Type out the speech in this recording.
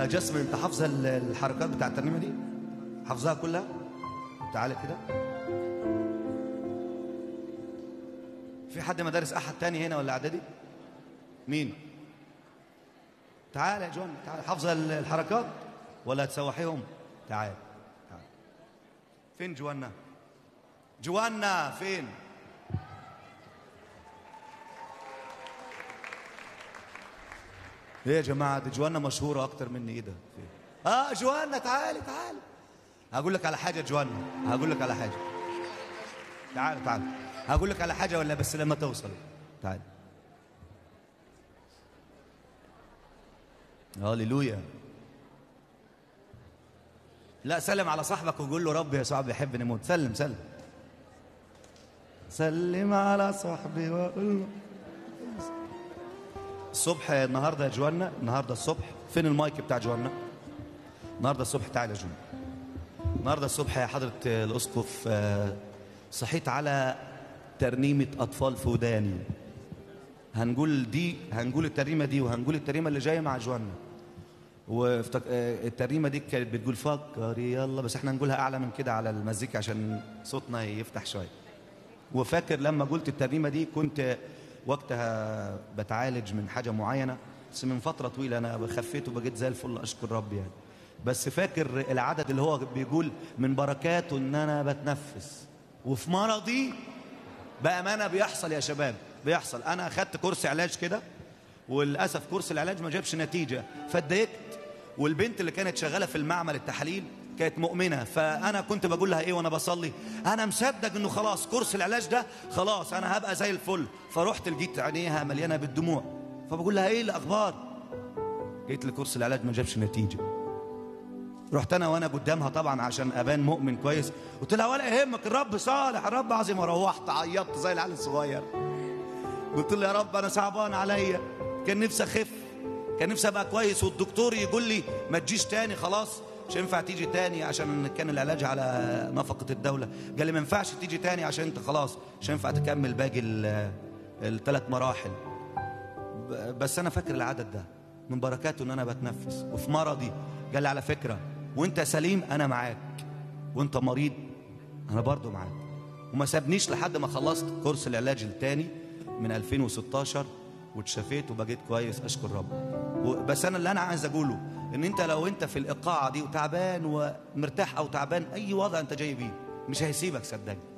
يا جسم انت حافظه ال- الحركات بتاع الترنيمه دي حافظها كلها تعالى كده في حد مدارس احد تاني هنا ولا اعدادي مين تعالى يا جون تعالى حافظه ال- الحركات ولا تسوحيهم تعال تعال فين جوانا جوانا فين ايه يا جماعه دي جوانا مشهوره اكتر مني ايه ده فين؟ اه جوانا تعالي تعالي هقول لك على حاجه جوانا هقول لك على حاجه تعال تعال هقول لك على حاجه ولا بس لما توصل تعال هللويا لا سلم على صاحبك وقول له ربي يسوع بيحب نموت سلم سلم سلم على صاحبي وقول له الصبح النهارده يا جوانا النهارده الصبح فين المايك بتاع جوانا النهارده الصبح تعال يا جوانا النهارده الصبح يا حضره الاسقف آه، صحيت على ترنيمه اطفال في وداني هنقول دي هنقول الترنيمه دي وهنقول الترنيمه اللي جايه مع جوانا وافتك... آه، الترنيمه دي كانت بتقول فكر يلا بس احنا نقولها اعلى من كده على المزيكا عشان صوتنا يفتح شويه وفاكر لما قلت الترنيمه دي كنت وقتها بتعالج من حاجه معينه بس من فتره طويله انا خفيت وبقيت زي الفل اشكر ربي يعني بس فاكر العدد اللي هو بيقول من بركاته ان انا بتنفس وفي مرضي بامانه بيحصل يا شباب بيحصل انا اخدت كورس علاج كده وللاسف كورس العلاج ما جابش نتيجه فاتضايقت والبنت اللي كانت شغاله في المعمل التحاليل كانت مؤمنه فانا كنت بقول لها ايه وانا بصلي انا مصدق انه خلاص كورس العلاج ده خلاص انا هبقى زي الفل فرحت لقيت عينيها مليانه بالدموع فبقول لها ايه الاخبار جيت لكورس العلاج ما جابش نتيجه رحت انا وانا قدامها طبعا عشان ابان مؤمن كويس قلت لها ولا يهمك الرب صالح الرب عظيم وروحت عيطت زي العيال الصغير قلت له يا رب انا صعبان عليا كان نفسي اخف كان نفسي ابقى كويس والدكتور يقول لي ما تجيش تاني خلاص مش هينفع تيجي تاني عشان كان العلاج على نفقة الدولة قال لي ما ينفعش تيجي تاني عشان انت خلاص مش هينفع تكمل باقي الثلاث مراحل ب- بس انا فاكر العدد ده من بركاته ان انا بتنفس وفي مرضي قال لي على فكرة وانت سليم انا معاك وانت مريض انا برضو معاك وما سابنيش لحد ما خلصت كورس العلاج التاني من 2016 واتشفيت وبقيت كويس اشكر رب و- بس انا اللي انا عايز اقوله ان انت لو انت في الايقاعه دي وتعبان ومرتاح او تعبان اي وضع انت جاي بيه مش هيسيبك صدقني